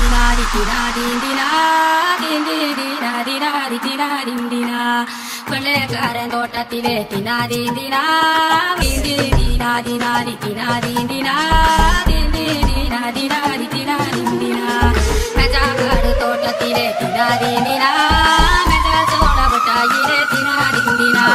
ദിനാരി ദിനാരി ദിനാ ദിന്തി ദിനാരി ദിനാരി ദിനാരി ദിനാ കൊള്ളക്കാരൻ തോട്ടത്തിലെ ദിനാരി ദിനാ ദിന്തി ദിനാരി ദിനാരി ദിനാരി ദിനാ ദിന്തി ദിനാരി ദിനാരി ദിനാരി ദിനാ മെജാക്കാട് തോട്ടത്തിലെ ദിനാരി ദിനാ മെജാ ചോടപട്ടായിലെ ദിനാരി ദിനാ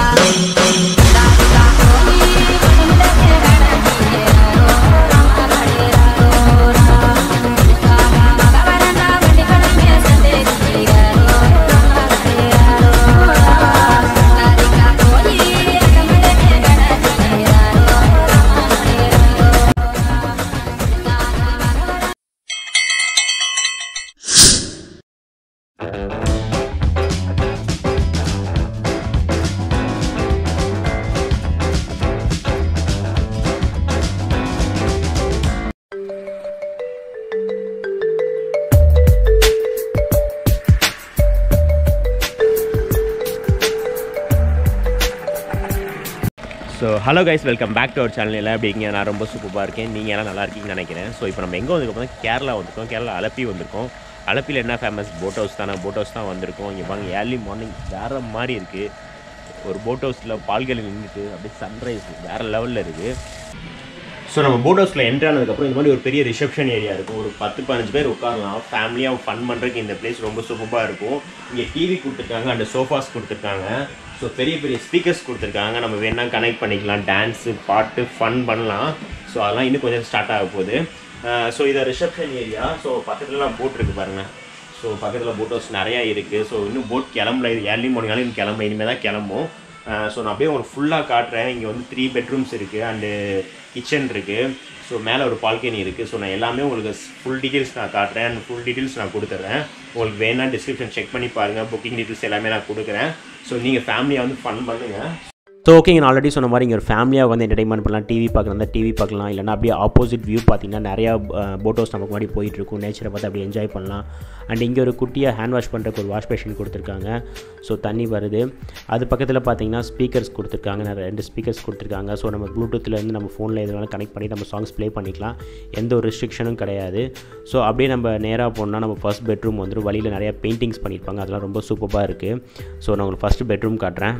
so hello guys welcome back to our channel எல்லாம் எப்படி இருக்கீங்க நான் ரொம்ப சூப்பராக இருக்கேன் நீங்கள் எல்லாம் நல்லா இருக்கீங்கன்னு நினைக்கிறேன் ஸோ இப்போ நம்ம எங்கே வந்திருக்கோம் பார்த்தா கேரளா வந்திருக்கோம் கேரளா அலப்பி வந்திருக்கோம் அலப்பியில் என்ன ஃபேமஸ் போட் ஹவுஸ் தானே போட் ஹவுஸ் தான் வந்திருக்கோம் இங்கே பாருங்க ஏர்லி மார்னிங் வேறு மாதிரி இருக்குது ஒரு போட் ஹவுஸில் பால்கள் நின்றுட்டு அப்படியே சன்ரைஸ் வேறு லெவலில் இருக்குது ஸோ நம்ம போட் ஹவுஸில் என்ட்ரு ஆனதுக்கப்புறம் இந்த மாதிரி ஒரு பெரிய ரிசப்ஷன் ஏரியா இருக்கும் ஒரு பத்து பதினஞ்சு பேர் உட்காரலாம் ஃபேமிலியாக ஃபன் பண்ணுறதுக்கு இந்த பிளேஸ் ரொம்ப சூப்பராக இருக்கும் இங்கே டிவி கொடுத்துருக்காங்க அண்ட் சோஃபாஸ் கொடுத்துருக்காங்க ஸோ பெரிய பெரிய ஸ்பீக்கர்ஸ் கொடுத்துருக்காங்க நம்ம வேணா கனெக்ட் பண்ணிக்கலாம் டான்ஸு பாட்டு ஃபன் பண்ணலாம் ஸோ அதெல்லாம் இன்னும் கொஞ்சம் ஸ்டார்ட் ஆக போகுது ஸோ இதை ரிசப்ஷன் ஏரியா ஸோ பக்கத்துலலாம் போட் இருக்குது பாருங்கள் ஸோ பக்கத்தில் போட் ஹவுஸ் நிறையா இருக்குது ஸோ இன்னும் போட் கிளம்பல இது ஏர்லி மார்னிங்காலும் இன்னும் கிளம்பல இனிமேல் தான் கிளம்பும் ஸோ நான் அப்படியே ஒரு ஃபுல்லாக காட்டுறேன் இங்கே வந்து த்ரீ பெட்ரூம்ஸ் இருக்குது அண்டு கிச்சன் இருக்குது ஸோ மேலே ஒரு பால்கனி இருக்குது ஸோ நான் எல்லாமே உங்களுக்கு ஃபுல் டீட்டெயில்ஸ் நான் காட்டுறேன் அண்ட் ஃபுல் டீட்டெயில்ஸ் நான் கொடுத்துட்றேன் உங்களுக்கு வேணா டிஸ்கிரிப்ஷன் செக் பண்ணி பாருங்கள் புக்கிங் டீட்டெயில்ஸ் எல்லாமே நான் கொடுக்குறேன் ஸோ நீங்கள் ஃபேமிலியாக வந்து ஃபன் பண்ணுங்கள் ஸோ ஓகேங்க நான் ஆல்ரெடி சொன்ன மாதிரி இங்கே ஒரு ஃபேமிலியாக வந்து என்டர்டைன்மெண்ட் பண்ணலாம் டிவி பார்க்கலாம் டிவி பார்க்கலாம் இல்லைனா அப்படியே ஆப்போசிட் வியூ பார்த்தீங்கன்னா நிறையா போட் ஹவுஸ் நமக்கு முன்னாடி போயிட்டுருக்கும் நேச்சரை பார்த்து அப்படியே என்ஜாய் பண்ணலாம் அண்ட் இங்கே ஒரு குட்டியாக ஹேண்ட் வாஷ் பண்ணுறதுக்கு ஒரு வாஷ் பேஷன் கொடுத்துருக்காங்க ஸோ தண்ணி வருது அது பக்கத்தில் பார்த்தீங்கன்னா ஸ்பீக்கர்ஸ் கொடுத்துருக்காங்க நிறைய ரெண்டு ஸ்பீக்கர்ஸ் கொடுத்துருக்காங்க ஸோ நம்ம ப்ளூடூத்லேருந்து நம்ம ஃபோனில் எது வேணாலும் கனெக்ட் பண்ணி நம்ம சாங்ஸ் ப்ளே பண்ணிக்கலாம் எந்த ஒரு ரெஸ்ட்ரிக்ஷனும் கிடையாது ஸோ அப்படியே நம்ம நேராக போனால் நம்ம ஃபஸ்ட் பெட்ரூம் வந்துடும் வழியில் நிறையா பெயிண்டிங்ஸ் பண்ணியிருப்பாங்க அதெல்லாம் ரொம்ப சூப்பராக இருக்குது ஸோ நான் உங்களுக்கு ஃபஸ்ட்டு பெட்ரூம் காட்டுறேன்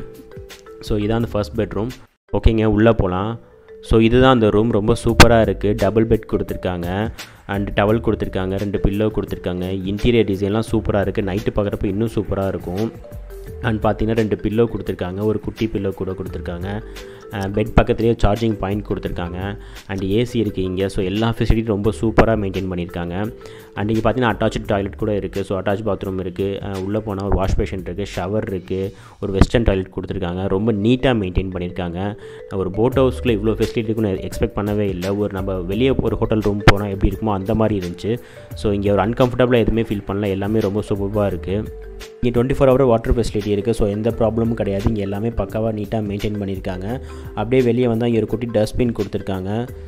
ஸோ இதான் அந்த ஃபர்ஸ்ட் பெட்ரூம் ஓகேங்க உள்ளே போகலாம் ஸோ இதுதான் அந்த ரூம் ரொம்ப சூப்பராக இருக்குது டபுள் பெட் கொடுத்துருக்காங்க அண்ட் டவல் கொடுத்துருக்காங்க ரெண்டு பில்லோ கொடுத்துருக்காங்க இன்டீரியர் டிசைன்லாம் சூப்பராக இருக்குது நைட்டு பார்க்குறப்ப இன்னும் சூப்பராக இருக்கும் அண்ட் பார்த்தீங்கன்னா ரெண்டு பில்லோ கொடுத்துருக்காங்க ஒரு குட்டி பில்லோ கூட கொடுத்துருக்காங்க பெட் பக்கத்துலேயே சார்ஜிங் பாயிண்ட் கொடுத்துருக்காங்க அண்ட் ஏசி இருக்குது இங்கே ஸோ எல்லா ஃபெசிலிட்டியும் ரொம்ப சூப்பராக மெயின்டைன் பண்ணியிருக்காங்க அண்ட் இங்கே பார்த்தீங்கன்னா அட்டாச்சு டாய்லெட் கூட இருக்குது ஸோ அட்டாச் பாத்ரூம் இருக்குது உள்ளே போனால் ஒரு வாஷ் பேஷன் இருக்குது ஷவர் இருக்குது ஒரு வெஸ்டர்ன் டாய்லெட் கொடுத்துருக்காங்க ரொம்ப நீட்டாக மெயின்டைன் பண்ணியிருக்காங்க ஒரு போட் ஹவுஸ்க்குள்ளே இவ்வளோ ஃபெசிலிட்டி இருக்குன்னு எக்ஸ்பெக்ட் பண்ணவே இல்லை ஒரு நம்ம வெளியே ஒரு ஹோட்டல் ரூம் போனால் எப்படி இருக்குமோ அந்த மாதிரி இருந்துச்சு ஸோ இங்கே ஒரு அன்கம்ஃபர்டபுளாக எதுவுமே ஃபீல் பண்ணல எல்லாமே ரொம்ப சூப்பராக இருக்குது இங்கே twenty four hour water facility இருக்குது ஸோ எந்த ப்ராப்ளமும் கிடையாது இங்கே எல்லாமே பக்காவாக நீட்டாக மெயின்டைன் பண்ணியிருக்காங்க அப்படியே வெளியே வந்தால் இங்கே ஒரு குட்டி டஸ்ட்பின் கொடுத்துருக்காங்க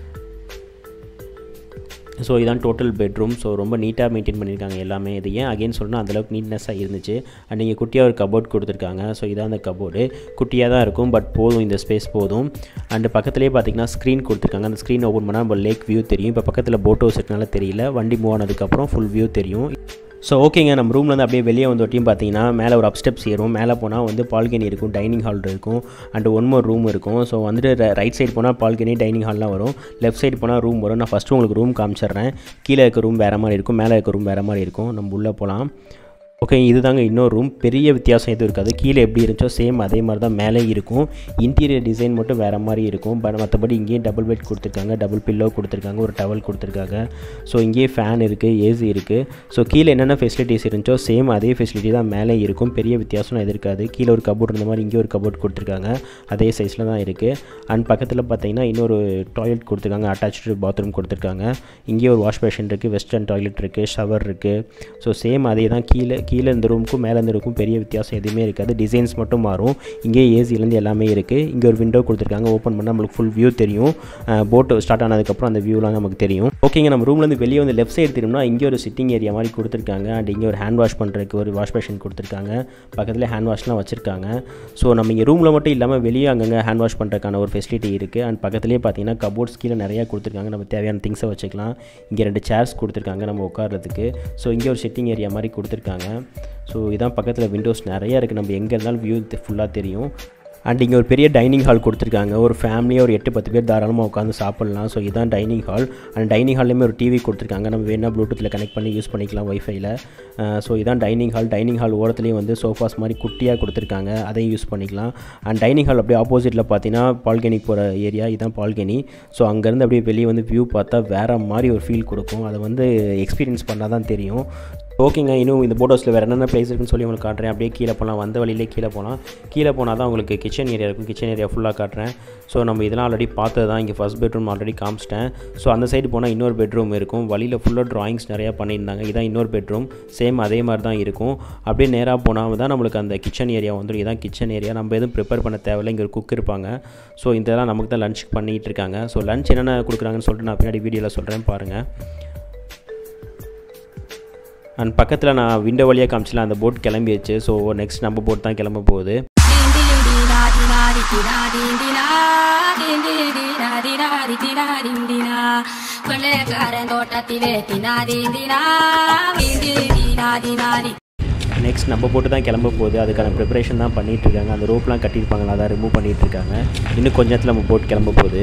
ஸோ இதான் டோட்டல் பெட்ரூம் ஸோ ரொம்ப நீட்டாக மெயின்டைன் பண்ணியிருக்காங்க எல்லாமே இது ஏன் அகைன் சொல்லணும் அந்தளவுக்கு நீட்னஸாக இருந்துச்சு அண்ட் இங்கே குட்டியாக ஒரு கபோர்ட் கொடுத்துருக்காங்க ஸோ இதான் அந்த கபோர்டு குட்டியாக தான் இருக்கும் பட் போதும் இந்த ஸ்பேஸ் போதும் அண்ட் பக்கத்துலேயே பார்த்தீங்கன்னா ஸ்க்ரீன் கொடுத்துருக்காங்க அந்த ஸ்க்ரீன் ஓப்பன் பண்ணால் நம்ம லேக் வியூ தெரியும் இப்போ பக்கத்தில் போட் ஹவுஸ் இருக்கனால தெரியல வண்டி மூவ் ஆனதுக்கப்புறம் ஃபுல் வியூ தெரியும் ஸோ ஓகேங்க நம்ம ரூம்லேருந்து அப்படியே வெளியே வந்து ஒட்டியும் பார்த்தீங்கன்னா மேலே ஒரு அப் ஸ்டெப்ஸ் ஏறும் மேலே போனால் வந்து பால்கனி இருக்கும் டைனிங் ஹால் இருக்கும் அண்ட் ஒன் மோர் ரூம் இருக்கும் ஸோ வந்துட்டு ரைட் சைடு போனால் பால்கனி டைனிங் ஹால்லாம் வரும் லெஃப்ட் சைடு போனால் ரூம் வரும் நான் ஃபஸ்ட்டு உங்களுக்கு ரூம் காமிச்சிடுறேன் கீழே இருக்க ரூம் வேறு மாதிரி இருக்கும் மேலே இருக்க ரூம் வேறு மாதிரி இருக்கும் நம்ம உள்ளே போகலாம் ஓகே இதுதாங்க இன்னொரு ரூம் பெரிய வித்தியாசம் எதுவும் இருக்காது கீழே எப்படி இருந்துச்சோ சேம் அதே மாதிரி தான் மேலே இருக்கும் இன்டீரியர் டிசைன் மட்டும் வேறு மாதிரி இருக்கும் பட் மற்றபடி இங்கேயும் டபுள் பெட் கொடுத்துருக்காங்க டபுள் பில்லோ கொடுத்துருக்காங்க ஒரு டவல் கொடுத்துருக்காங்க ஸோ இங்கேயே ஃபேன் இருக்குது ஏசி இருக்குது ஸோ கீழே என்னென்ன ஃபெசிலிட்டிஸ் இருந்துச்சோ சேம் அதே ஃபெசிலிட்டி தான் மேலே இருக்கும் பெரிய வித்தியாசம் எது இருக்காது கீழே ஒரு கபோர்ட் இருந்த மாதிரி இங்கே ஒரு கபோர்ட் கொடுத்துருக்காங்க அதே சைஸில் தான் இருக்குது அண்ட் பக்கத்தில் பார்த்தீங்கன்னா இன்னொரு டாய்லெட் கொடுத்துருக்காங்க அட்டாச்சு பாத்ரூம் கொடுத்துருக்காங்க இங்கே ஒரு வாஷ் பேஷன் இருக்குது வெஸ்டர்ன் டாய்லெட் இருக்குது ஷவர் இருக்குது ஸோ சேம் அதே தான் கீழே கீழே இந்த ரூமுக்கும் மேலே இந்த ரூமுக்கும் பெரிய வித்தியாசம் எதுவுமே இருக்காது டிசைன்ஸ் மட்டும் மாறும் இங்கே ஏசிலேருந்து எல்லாமே இருக்குது இங்கே ஒரு விண்டோ கொடுத்துருக்காங்க ஓப்பன் பண்ணால் நம்மளுக்கு ஃபுல் வியூ தெரியும் போட் ஸ்டார்ட் ஆனதுக்கப்புறம் அந்த வியூலாம் நமக்கு தெரியும் ஓகேங்க நம்ம ரூம்லேருந்து வெளியே வந்து லெஃப்ட் சைடு திரும்பினா இங்கே ஒரு சிட்டிங் ஏரியா மாதிரி கொடுத்துருக்காங்க அண்ட் இங்கே ஒரு ஹேண்ட் வாஷ் பண்ணுறதுக்கு ஒரு வாஷ் பேஷன் கொடுத்துருக்காங்க பக்கத்தில் ஹேண்ட் வாஷ்லாம் வச்சுருக்காங்க ஸோ நம்ம இங்கே ரூமில் மட்டும் இல்லாமல் வெளியே அங்கங்கே ஹேண்ட் வாஷ் பண்ணுறதுக்கான ஒரு ஃபெசிலிட்டி இருக்குது அண்ட் பக்கத்துலேயே பார்த்தீங்கன்னா கபோர்ட்ஸ் கீழே நிறையா கொடுத்துருக்காங்க நம்ம தேவையான திங்ஸை வச்சுக்கலாம் இங்கே ரெண்டு சேர்ஸ் கொடுத்துருக்காங்க நம்ம உட்கார்றதுக்கு ஸோ இங்கே ஒரு சிட்டிங் ஏரியா மாதிரி கொடுத்துருக்காங்க ஸோ இதான் பக்கத்தில் விண்டோஸ் நிறையா இருக்குது நம்ம எங்கே இருந்தாலும் வியூ ஃபுல்லாக தெரியும் அண்ட் இங்கே ஒரு பெரிய டைனிங் ஹால் கொடுத்துருக்காங்க ஒரு ஃபேமிலியாக ஒரு எட்டு பத்து பேர் தாராளமாக உட்காந்து சாப்பிட்லாம் ஸோ இதான் டைனிங் ஹால் அண்ட் டைனிங் ஹால்லையுமே ஒரு டிவி கொடுத்துருக்காங்க நம்ம வேணால் ப்ளூடூத்தில் கனெக்ட் பண்ணி யூஸ் பண்ணிக்கலாம் ஒய்ஃபைல ஸோ இதான் டைனிங் ஹால் டைனிங் ஹால் ஓரத்துலேயும் வந்து சோஃபாஸ் மாதிரி குட்டியாக கொடுத்துருக்காங்க அதையும் யூஸ் பண்ணிக்கலாம் அண்ட் டைனிங் ஹால் அப்படியே ஆப்போசிட்டில் பார்த்தீங்கன்னா பால்கனி போகிற ஏரியா இதான் பால்கனி ஸோ அங்கேருந்து அப்படியே வெளியே வந்து வியூ பார்த்தா வேறு மாதிரி ஒரு ஃபீல் கொடுக்கும் அதை வந்து எக்ஸ்பீரியன்ஸ் பண்ணால் தான் தெரியும் ஓகேங்க இன்னும் இந்த போட் ஹவுஸில் வேறு என்னென்ன ப்ளேஸ் இருக்குன்னு சொல்லி உங்களுக்கு காட்டுறேன் அப்படியே கீழே போகலாம் வந்த வழியிலே கீழே போகலாம் கீழே போனால் தான் உங்களுக்கு கிச்சன் ஏரியா இருக்கும் கிச்சன் ஏரியா ஃபுல்லாக காட்டுறேன் ஸோ நம்ம இதெல்லாம் ஆல்ரெடி பார்த்தது தான் இங்கே ஃபஸ்ட் பெட்ரூம் ஆல்ரெடி காமிச்சிட்டேன் ஸோ அந்த சைடு போனால் இன்னொரு பெட்ரூம் இருக்கும் வழியில் ஃபுல்லாக ட்ராயிங்ஸ் நிறையா பண்ணியிருந்தாங்க இதான் இன்னொரு பெட்ரூம் சேம் அதே மாதிரி தான் இருக்கும் அப்படியே நேராக போனால் தான் நம்மளுக்கு அந்த கிச்சன் ஏரியா வந்துடும் இதான் கிச்சன் ஏரியா நம்ம எதுவும் ப்ரிப்பேர் பண்ண தேவையில்லை இங்கே ஒரு குக் இருப்பாங்க ஸோ இதெல்லாம் நமக்கு தான் லஞ்ச் பண்ணிகிட்டு இருக்காங்க ஸோ லஞ்ச் என்னென்ன கொடுக்குறாங்கன்னு சொல்லிட்டு நான் பின்னாடி வீடியோவில் சொல்கிறேன் பாருங்கள் அண்ட் பக்கத்தில் நான் விண்டோ வழியாக காமிச்சல அந்த போட் கிளம்பிடுச்சு ஸோ நெக்ஸ்ட் நம்ம போட் தான் கிளம்ப போகுது கொள்ளைக்காரன் தோட்டத்திலே தினாதீந்தினா வீந்தினாதினாதி நெக்ஸ்ட் நம்ம போட்டு தான் கிளம்ப போகுது அதுக்கான ப்ரிப்பரேஷன் தான் பண்ணிகிட்டு இருக்காங்க அந்த ரோப்லாம் கட்டியிருப்பாங்களா அதை ரிமூவ் பண்ணிகிட்டு இருக்காங்க இன்னும் கொஞ்ச நேரத்தில் நம்ம போட் கிளம்ப போகுது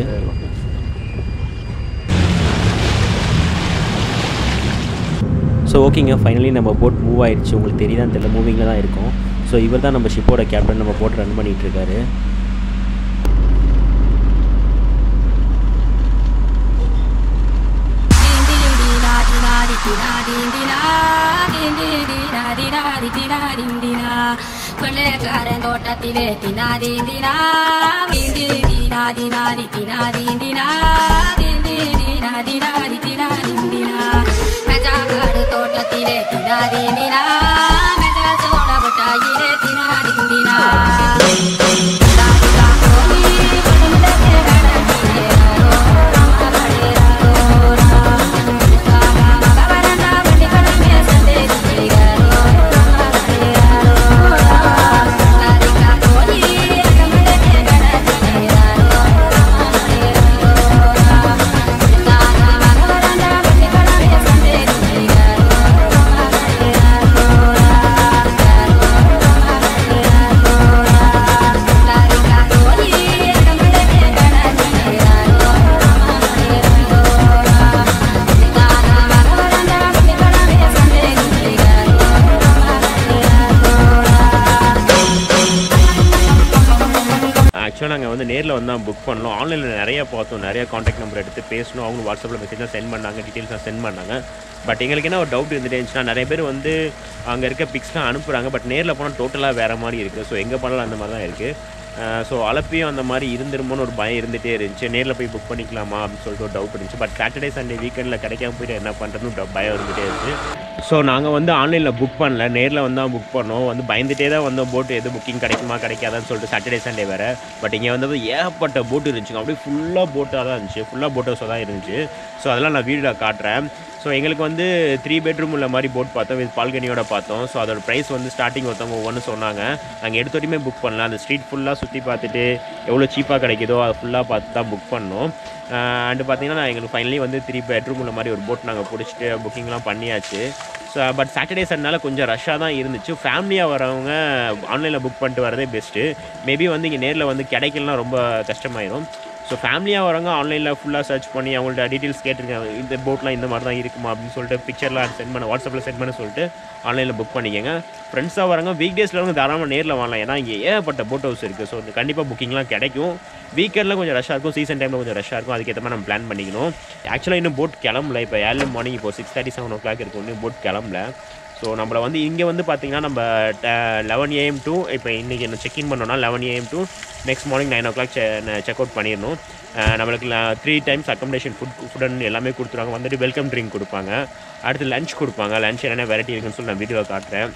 ஸோ ஓகேங்க ஃபைனலி நம்ம போட் மூவ் ஆயிடுச்சு உங்களுக்கு தெரியுதான்னு தெரியல மூவிங்கில் தான் இருக்கும் ஸோ இவர் தான் நம்ம ஷிப்போட கேப்டன் நம்ம போட் ரன் பண்ணிகிட்டு இருக்காரு கொள்ளைக்காரன் தோட்டத்திலே தினாதீந்தினா வீந்தினாதினாதி தினாதீந்தினா தினாதினாதி தினாதீந்தினா மெஜாக்காடு தோட்டத்திலே தினாதீந்தினா மெஜா சோட பட்டாயிலே தினாதீந்தினா ஆக்சுவலாக நாங்கள் வந்து நேரில் வந்து தான் புக் பண்ணோம் ஆன்லைனில் நிறைய பார்த்தோம் நிறைய காண்டாக்ட் நம்பர் எடுத்து பேசணும் அவங்க வாட்ஸ்அப்பில் மெசேஜ் தான் சென்ட் பண்ணாங்க டீட்டெயில்ஸ்லாம் சென்ட் பண்ணாங்க பட் எங்களுக்கு என்ன ஒரு டவுட் இருந்துட்டே இருந்துச்சுன்னா நிறைய பேர் வந்து அங்கே இருக்க பிக்ஸ்லாம் அனுப்புகிறாங்க பட் நேரில் போனால் டோட்டலாக வேறு மாதிரி இருக்குது ஸோ எங்கே பண்ணலாம் அந்த மாதிரி தான் இருக்குது ஸோ அலப்பியும் அந்த மாதிரி இருந்துருமோன்னு ஒரு பயம் இருந்துகிட்டே இருந்துச்சு நேரில் போய் புக் பண்ணிக்கலாமா அப்படின்னு சொல்லிட்டு ஒரு டவுட் இருந்துச்சு பட் சாட்டர்டே சண்டே வீக்கெண்டில் கிடைக்காம போயிட்டு என்ன பண்ணுறதுன்னு டவு- பயம் இருந்துகிட்டே இருந்துச்சு ஸோ நாங்கள் வந்து ஆன்லைனில் புக் பண்ணல நேரில் வந்து தான் புக் பண்ணோம் வந்து பயந்துட்டே தான் வந்தோம் போட்டு எது புக்கிங் கிடைக்குமா கிடைக்காதான்னு சொல்லிட்டு சாட்டர்டே சண்டே வேறு பட் இங்கே வந்து ஏகப்பட்ட போட்டு இருந்துச்சுங்க அப்படியே ஃபுல்லாக போட்டாக தான் இருந்துச்சு ஃபுல்லாக போட் ஹவுஸாக தான் இருந்துச்சு ஸோ அதெல்லாம் நான் வீடியோவில் காட்டுறேன் ஸோ எங்களுக்கு வந்து த்ரீ பெட்ரூம் உள்ள மாதிரி போட் பார்த்தோம் வித் பால்கனியோட பார்த்தோம் ஸோ அதோட ப்ரைஸ் வந்து ஸ்டார்டிங் ஒருத்தவங்க ஒவ்வொன்று சொன்னாங்க நாங்கள் எடுத்தோடையுமே புக் பண்ணலாம் அந்த ஸ்ட்ரீட் ஃபுல்லாக சுற்றி பார்த்துட்டு எவ்வளோ சீப்பாக கிடைக்குதோ அதை ஃபுல்லாக பார்த்து தான் புக் பண்ணோம் அண்டு பார்த்தீங்கன்னா நான் எங்களுக்கு ஃபைனலி வந்து த்ரீ பெட்ரூம் உள்ள மாதிரி ஒரு போட் நாங்கள் பிடிச்சிட்டு புக்கிங்லாம் பண்ணியாச்சு ஸோ பட் சாட்டர்டே சண்டனால கொஞ்சம் ரஷ்ஷாக தான் இருந்துச்சு ஃபேமிலியாக வரவங்க ஆன்லைனில் புக் பண்ணிட்டு வரதே பெஸ்ட்டு மேபி வந்து இங்கே நேரில் வந்து கிடைக்கலனா ரொம்ப கஷ்டமாயிரும் ஸோ ஃபேமிலியாக வரவங்க ஆன்லைனில் ஃபுல்லாக சர்ச் பண்ணி அவங்கள்ட்ட டீட்டெயில்ஸ் கேட்டிருக்காங்க இந்த போட்லாம் இந்த மாதிரி தான் இருக்குமா அப்படின்னு சொல்லிட்டு பிக்சர்லாம் சென்ட் பண்ண வாட்ஸ்அப்பில் சென்ட் பண்ண சொல்லிட்டு ஆன்லைனில் புக் பண்ணிக்கங்க ஃப்ரெண்ட்ஸாக வரவங்க வீக் டேஸில் வரவங்க தாராளமாக நேரில் வரலாம் ஏன்னா இங்கே ஏகப்பட்ட போட் ஹவுஸ் இருக்குது ஸோ கண்டிப்பாக புக்கிங்லாம் கிடைக்கும் வீக்கெண்டில் கொஞ்சம் ரஷ்ஷாக இருக்கும் சீசன் டைமில் கொஞ்சம் ரஷ்ஷாக இருக்கும் அதுக்கேற்ற மாதிரி நம்ம பிளான் பண்ணிக்கணும் ஆக்சுவலாக இன்னும் போட் கிளம்பல இப்போ ஏர்லி மார்னிங் இப்போ six thirty seven o'clock இருக்கும் இன்னும் போட் கிளம்பல ஸோ நம்மளை வந்து இங்கே வந்து பார்த்தீங்கன்னா நம்ம லெவன் ஏஎம் டு இப்போ இன்றைக்கி என்ன செக்இன் பண்ணோம்னா eleven AM to next morning nine o'clock check out பண்ணிடணும் அஹ் நம்மளுக்கு three times accommodation food food எல்லாமே கொடுத்துருவாங்க வந்துட்டு வெல்கம் ட்ரிங்க் கொடுப்பாங்க அடுத்து லஞ்ச் கொடுப்பாங்க லஞ்ச் என்னென்ன வெரைட்டி இருக்குன்னு சொல்லி நான் வீடியோவில் காட்டுறேன்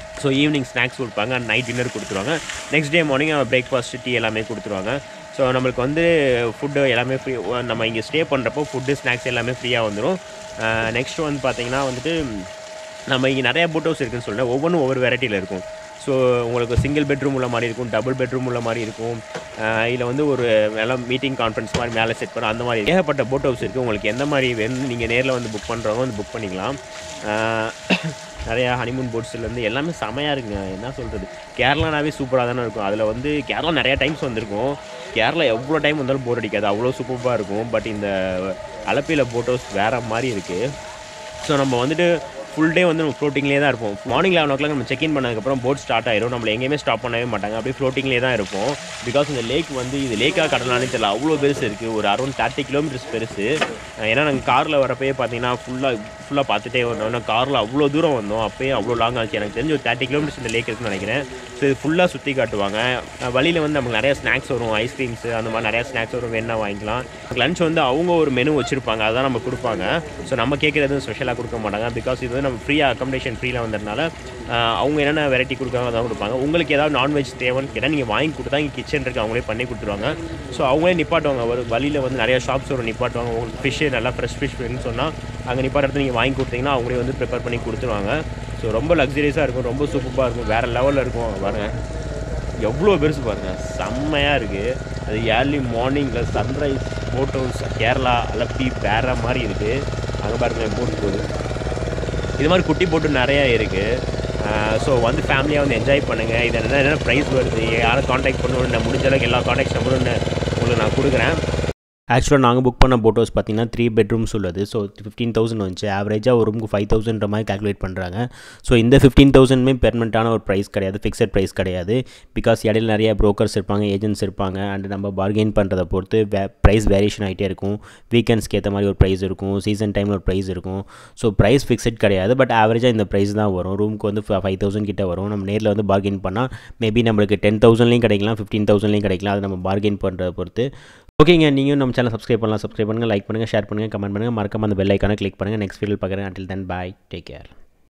ஸோ ஈவினிங் ஸ்நாக்ஸ் கொடுப்பாங்க அண்ட் நைட் டின்னர் கொடுத்துருவாங்க next day morning breakfast tea எல்லாமே கொடுத்துருவாங்க ஸோ நம்மளுக்கு வந்து ஃபுட்டு எல்லாமே ஃப்ரீ நம்ம இங்கே ஸ்டே பண்ணுறப்போ ஃபுட்டு ஸ்நாக்ஸ் எல்லாமே ஃப்ரீயாக வந்துடும் நெக்ஸ்ட் வந்து பார்த்தீங்கன்னா வந்துட்டு நம்ம இங்கே நிறைய போட் ஹவுஸ் இருக்குன்னு சொல்லிட்டு ஒவ்வொன்றும் ஒவ்வொரு வெரைட்டியில் இருக்கும் ஸோ உங்களுக்கு சிங்கிள் பெட்ரூம் உள்ள மாதிரி இருக்கும் டபுள் பெட்ரூம் உள்ள மாதிரி இருக்கும் இதில் வந்து ஒரு எல்லாம் மீட்டிங் கான்ஃபரன்ஸ் மாதிரி மேலே செட் பண்ண அந்த மாதிரி ஏகப்பட்ட போட் ஹவுஸ் இருக்குது உங்களுக்கு எந்த மாதிரி வேணும் நீங்கள் நேரில் வந்து புக் பண்ணுறவங்க வந்து புக் பண்ணிக்கலாம் ஆஹ் நிறையா ஹனிமூன் போட்ஸ்லேருந்து எல்லாமே செமையாக இருக்குங்க என்ன சொல்கிறது கேரளானாவே சூப்பராக தானே இருக்கும் அதில் வந்து கேரளா நிறையா டைம்ஸ் வந்திருக்கும் கேரளா எவ்வளோ டைம் வந்தாலும் போர் அடிக்காது அவ்வளோ சூப்பராக இருக்கும் பட் இந்த அலப்பியில் போட் ஹவுஸ் வேறு மாதிரி இருக்குது ஸோ நம்ம வந்துட்டு ஃபுல் டே வந்து நம்ம ஃப்ளோட்டிங்லேயே தான் இருப்போம் மார்னிங் லெவன் ஓ கிளாக் நம்ம செக் இன் பண்ணதுக்கப்புறம் போட் ஸ்டார்ட் ஆயிரும் நம்மளை எங்கேயுமே ஸ்டாப் பண்ணவே மாட்டாங்க அப்படியே ஃப்ளோட்டிங்லேயே தான் இருப்போம் பிகாஸ் இந்த லேக் வந்து இது லேக்காக கடலானே தெரியல அவ்வளோ பெருசு இருக்குது ஒரு அரௌண்ட் தேர்ட்டி கிலோமீட்டர்ஸ் பெருசு அஹ் ஏன்னா நாங்கள் காரில் வரப்பயே பார்த்தீங்கன்னா ஃபுல்லாக ஃபுல்லாக பார்த்துட்டே வந்தோம் ஏன்னா காரில் அவ்வளோ தூரம் வந்தோம் அப்பயே அவ்வளோ லாங் ஆச்சு எனக்கு தெரிஞ்சு ஒரு தேர்ட்டி கிலோமீட்டர்ஸ் இந்த லேக் இருக்குன்னு நினைக்கிறேன் ஸோ இது ஃபுல்லாக சுற்றி காட்டுவாங்க அஹ் வழியில் வந்து நமக்கு நிறைய ஸ்நாக்ஸ் வரும் ஐஸ்கிரீம்ஸ் அந்த மாதிரி நிறைய ஸ்நாக்ஸ் வரும் வேணா வாங்கிக்கலாம் லஞ்ச் வந்து அவங்க ஒரு மெனு வச்சுருப்பாங்க அதான் நம்ம கொடுப்பாங்க ஸோ நம்ம கேட்குறது ஸ்பெஷலாக கொடுக்க மாட்டாங்க பிகாஸ் இது வந்து நம்ம ஃப்ரீயாக அக்கமடேஷன் ஃப்ரீயில் வந்ததுனால அஹ் அவங்க என்னென்ன வெரைட்டி கொடுக்காங்க அதான் கொடுப்பாங்க உங்களுக்கு ஏதாவது நான்வெஜ் தேவைன்னு கேட்டால் நீங்கள் வாங்கி கொடுத்தா இங்கே கிச்சன் இருக்குது அவங்களே பண்ணி கொடுத்துருவாங்க ஸோ அவங்களே நிப்பாட்டுவாங்க ஒரு வழியில் வந்து நிறைய ஷாப்ஸ் வரும் நிப்பாட்டுவாங்க உங்களுக்கு ஃபிஷ்ஷு நல்லா ஃப்ரெஷ் ஃபிஷ் வேணும்னு சொன்னால் அங்கே நிப்பாட்டுறது நீங்கள் வாங்கி கொடுத்தீங்கன்னா அவங்களே வந்து ப்ரிப்பேர் பண்ணி கொடுத்துருவாங்க ஸோ ரொம்ப லக்ஸரியஸாக இருக்கும் ரொம்ப சூப்பராக இருக்கும் வேறு லெவலில் இருக்கும் பாருங்கள் எவ்வளோ பெருசு பாருங்கள் செம்மையாக இருக்குது அது ஏர்லி மார்னிங்கில் sunrise boat house Kerala Alleppey வேற மாதிரி இருக்குது அங்கே பாருங்க போட் போகுது இது மாதிரி குட்டி போட்டு நிறையா இருக்குது ஸோ வந்து ஃபேமிலியாக வந்து என்ஜாய் பண்ணுங்கள் இது என்ன என்ன ப்ரைஸ் வருது யாரும் காண்டாக்ட் பண்ணணும் நான் முடிஞ்ச அளவுக்கு எல்லா காண்டாக்ட் நம்பரும் நான் உங்களுக்கு நான் கொடுக்குறேன் ஆக்சுவலாக நாங்கள் புக் பண்ண போட் ஹவுஸ் பார்த்தீங்கன்னா த்ரீ பெட்ரூம்ஸ் உள்ளது ஸோ ஃபிஃப்டீன் தௌசண்ட் வந்துச்சு ஆவரேஜாக ஒரு ரூமுக்கு ஃபைவ் தௌசண்ட்ற மாதிரி கால்குலேட் பண்ணுறாங்க ஸோ இந்த ஃபிஃப்டீன் தௌசண்ட்மே பெர்மனெண்ட்டான ஒரு ப்ரைஸ் கிடையாது ஃபிக்ஸட் ப்ரைஸ் கிடையாது பிகாஸ் இடையில நிறைய ப்ரோக்கர்ஸ் இருப்பாங்க ஏஜென்ட்ஸ் இருப்பாங்க அண்ட் நம்ம பார்கெயின் பண்ணுறதை பொறுத்து வே ப்ரைஸ் வேரியேஷன் ஆகிட்டே இருக்கும் வீக்கெண்ட்ஸ்க்கு ஏற்ற மாதிரி ஒரு ப்ரைஸ் இருக்கும் சீசன் டைமில் ஒரு ப்ரைஸ் இருக்கும் ஸோ ப்ரைஸ் ஃபிக்ஸட் கிடையாது பட் ஆவரேஜாக இந்த ப்ரைஸ் தான் வரும் ரூமுக்கு வந்து ஃபைவ் தௌசண்ட் கிட்ட வரும் நம்ம நேரில் வந்து பார்கெயின் பண்ணால் மேபி நம்மளுக்கு டென் தௌசண்ட்லேயும் கிடைக்கலாம் ஃபிஃப்டீன் தௌசண்ட்லேயும் கிடைக்கலாம் அது நம்ம பார்கெயின் பண்ணுறத பொறுத்து ஓகேங்க நீங்களும் நம்ம சேனல் சப்ஸ்கிரைப் பண்ணலாம் சப்ஸ்கிரைப் பண்ணுங்கள் லைக் பண்ணுங்கள் ஷேர் பண்ணுங்கள் கமெண்ட் பண்ணுங்கள் மறக்காம அந்த பெல் ஐக்கானை கிளிக் பண்ணுங்கள் நெக்ஸ்ட் வீடியோ பார்க்குறேன் until then bye take care